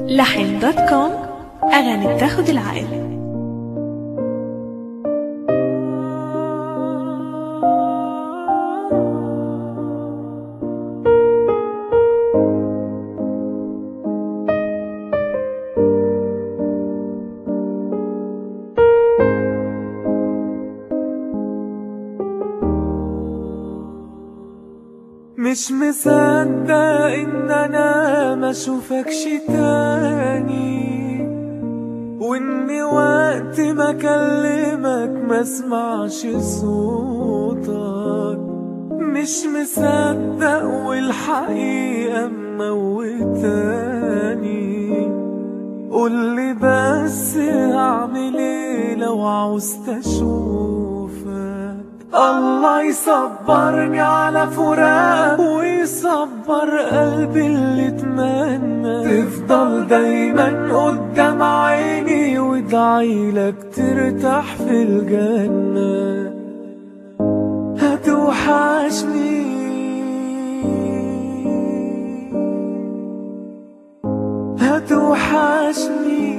لحن دوت كوم أغاني بتاخد العقل مش مصدق ان انا ما اشوفكش تاني واني وقت ما اكلمك ما اسمعش صوتك مش مصدق والحقيقة موتاني قولي بس هعمل ايه لو عاوزت اشوفك الله يصبرني على فراق ويصبر قلبي اللي اتمنى تفضل دايما قدام عيني وادعيلك ترتاح في الجنة هتوحشني هتوحشني